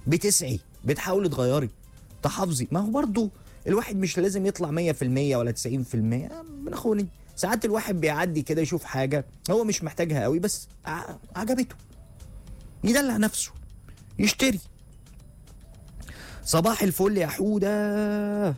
بتسعي بتحاولي تغيري تحافظي ما هو برضو الواحد مش لازم يطلع 100% ولا 90% من اخوني ساعات الواحد بيعدي كده يشوف حاجه هو مش محتاجها قوي بس ع- عجبته يدلع نفسه يشتري صباح الفل يا حوده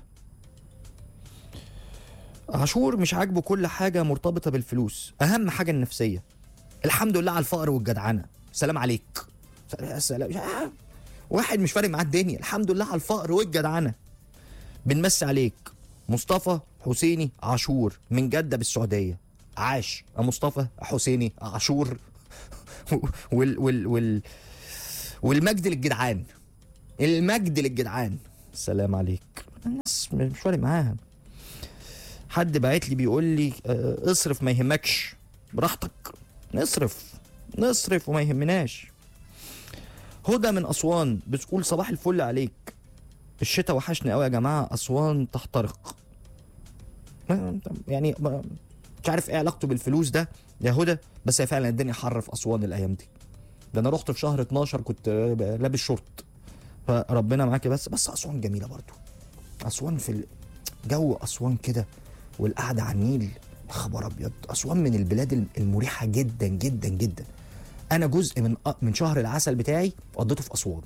عاشور مش عاجبه كل حاجه مرتبطه بالفلوس اهم حاجه النفسيه الحمد لله على الفقر والجدعنه سلام عليك يا سلام آه. واحد مش فارق معاه الدنيا الحمد لله على الفقر والجدعنه بنمسي عليك مصطفى حسيني عاشور من جده بالسعوديه عاش يا مصطفى حسيني عاشور وال وال وال والمجد للجدعان المجد للجدعان سلام عليك الناس مش فارق معاها حد بعت لي بيقول لي آه، اصرف ما يهمكش براحتك نصرف نصرف وما يهمناش هدى من اسوان بتقول صباح الفل عليك الشتاء وحشني قوي يا جماعه اسوان تحترق ما- يعني ما- مش عارف ايه علاقته بالفلوس ده يا هدى بس هي فعلا الدنيا حر في اسوان الايام دي ده انا رحت في شهر 12 كنت آه، لابس شورت فربنا معاكي بس بس اسوان جميله برضو اسوان في ال- جو اسوان كده والقعده على النيل يا خبر ابيض اسوان من البلاد الم- المريحه جدا جدا جدا انا جزء من أ- من شهر العسل بتاعي قضيته في اسوان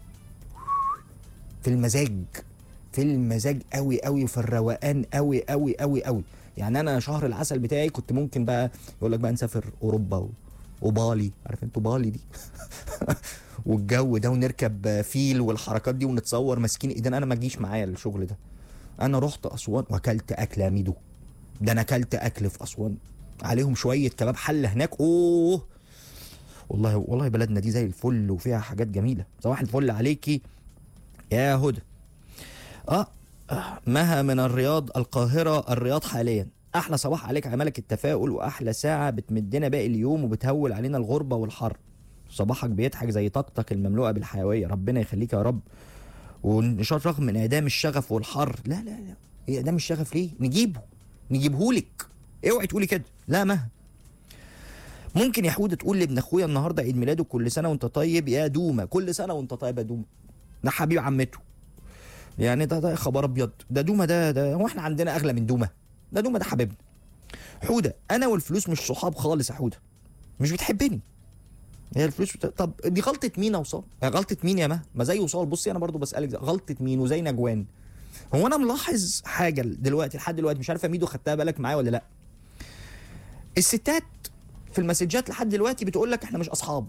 في المزاج في المزاج قوي قوي وفي الروقان قوي قوي قوي قوي يعني انا شهر العسل بتاعي كنت ممكن بقى يقول لك بقى نسافر اوروبا و... وبالي عارف انتوا بالي دي والجو ده ونركب فيل والحركات دي ونتصور ماسكين ايدينا انا ما جيش معايا الشغل ده انا رحت اسوان واكلت اكل يا ميدو ده انا اكلت اكل في اسوان عليهم شويه كباب حله هناك اوه والله والله بلدنا دي زي الفل وفيها حاجات جميله صباح الفل عليكي يا هدى اه آه، مها من الرياض القاهره الرياض حاليا احلى صباح عليك عملك التفاؤل واحلى ساعه بتمدنا باقي اليوم وبتهول علينا الغربه والحر صباحك بيضحك زي طاقتك المملوءه بالحيويه ربنا يخليك يا رب ونشاط رغم من اعدام الشغف والحر لا لا لا ايه اعدام الشغف ليه نجيبه نجيبهولك اوعي تقولي كده لا مها ممكن يا حوده تقول لابن اخويا النهارده عيد ميلاده كل سنه وانت طيب يا دومه كل سنه وانت طيب يا دومه ده حبيب عمته يعني ده ده خبر ابيض ده دومه ده ده هو احنا عندنا اغلى من دومه ده دومه ده حبيبنا حوده انا والفلوس مش صحاب خالص يا حوده مش بتحبني هي الفلوس بت... طب دي غلطه مين يا وصال يا غلطه مين يا ما ما زي وصال بصي انا برضو بسالك ده. غلطه مين وزي نجوان هو انا ملاحظ حاجه دلوقتي لحد دلوقتي مش عارفه ميدو خدتها بالك معايا ولا لا الستات في المسجات لحد دلوقتي بتقول لك احنا مش اصحاب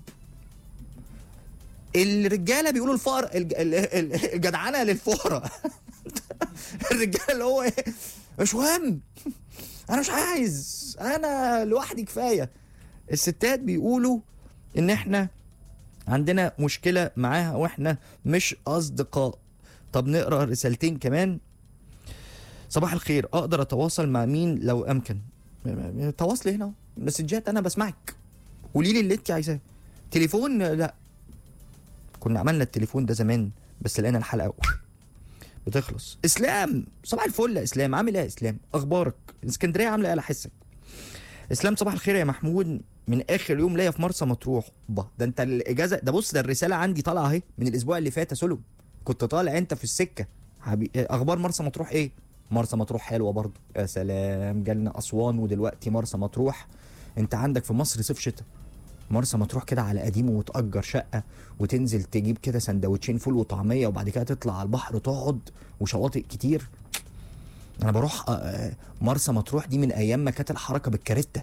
الرجاله بيقولوا الفقر الج- ال- ال- الجدعنه للفقراء الرجاله اللي هو ايه مش مهم انا مش عايز انا لوحدي كفايه الستات بيقولوا ان احنا عندنا مشكله معاها واحنا مش اصدقاء طب نقرا رسالتين كمان صباح الخير اقدر اتواصل مع مين لو امكن تواصلي هنا أهو. مسجات انا بسمعك قولي لي اللي انت عايزاه تليفون لا كنا عملنا التليفون ده زمان بس لقينا الحلقه بتخلص اسلام صباح الفل يا اسلام عامل ايه يا اسلام اخبارك اسكندريه عامله ايه على حسك اسلام صباح الخير يا محمود من اخر يوم ليا في مرسى مطروح با ده انت الاجازه ده بص ده الرساله عندي طالعه اهي من الاسبوع اللي فات يا سلم كنت طالع انت في السكه حبي... اخبار مرسى مطروح ايه مرسى مطروح حلوه برضه يا سلام جالنا اسوان ودلوقتي مرسى مطروح انت عندك في مصر صيف شتاء مرسى مطروح كده على قديمه وتأجر شقة وتنزل تجيب كده سندوتشين فول وطعمية وبعد كده تطلع على البحر تقعد وشواطئ كتير أنا بروح آه، مرسى مطروح دي من أيام ما كانت الحركة بالكاريتا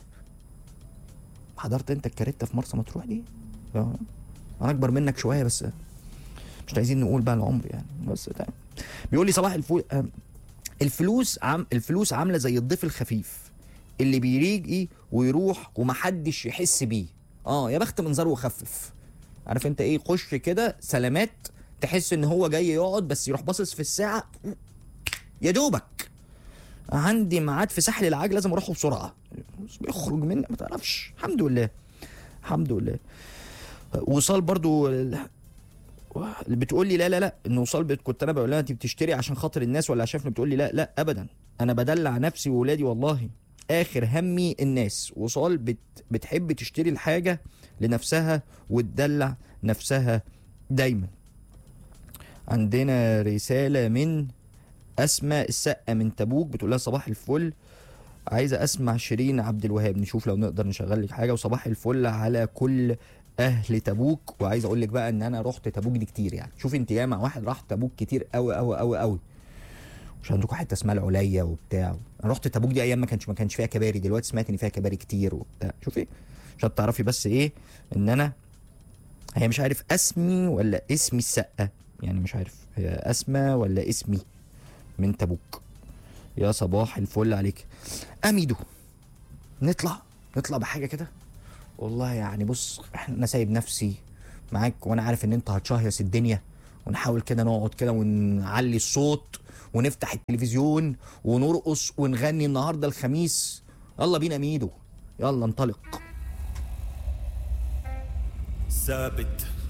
حضرت أنت الكاريتا في مرسى مطروح دي؟ آه. أنا أكبر منك شوية بس مش عايزين نقول بقى العمر يعني بس تمام بيقول لي صباح الفول آه، الفلوس عم الفلوس عاملة زي الضيف الخفيف اللي بيجي ويروح ومحدش يحس بيه اه يا بخت منظره وخفف عارف انت ايه خش كده سلامات تحس ان هو جاي يقعد بس يروح باصص في الساعه يا دوبك عندي ميعاد في ساحل العاج لازم اروحه بسرعه بيخرج مني ما تعرفش الحمد لله الحمد لله وصال برضو اللي بتقول لي لا لا لا ان وصال بت- كنت انا بقول لها انت بتشتري عشان خاطر الناس ولا عشان بتقول لي لا لا ابدا انا بدلع نفسي وولادي والله اخر همي الناس وصال بت بتحب تشتري الحاجه لنفسها وتدلع نفسها دايما عندنا رسالة من أسماء السقة من تبوك بتقول لها صباح الفل عايزة أسمع شيرين عبد الوهاب نشوف لو نقدر نشغل لك حاجة وصباح الفل على كل أهل تبوك وعايز أقول لك بقى إن أنا رحت تبوك دي كتير يعني شوف أنت ياما واحد راح تبوك كتير أوي أوي أوي أوي مش عندكم حته اسمها العليا وبتاع انا رحت تبوك دي ايام ما كانش ما كانش فيها كباري دلوقتي سمعت ان فيها كباري كتير وبتاع شوفي عشان تعرفي بس ايه ان انا هي مش عارف اسمي ولا اسمي السقه يعني مش عارف هي اسمى ولا اسمي من تبوك يا صباح الفل عليك اميدو نطلع نطلع بحاجه كده والله يعني بص انا سايب نفسي معاك وانا عارف ان انت هتشهيص الدنيا ونحاول كده نقعد كده ونعلي الصوت ونفتح التلفزيون ونرقص ونغني النهارده الخميس يلا بينا ميدو يلا انطلق ثابت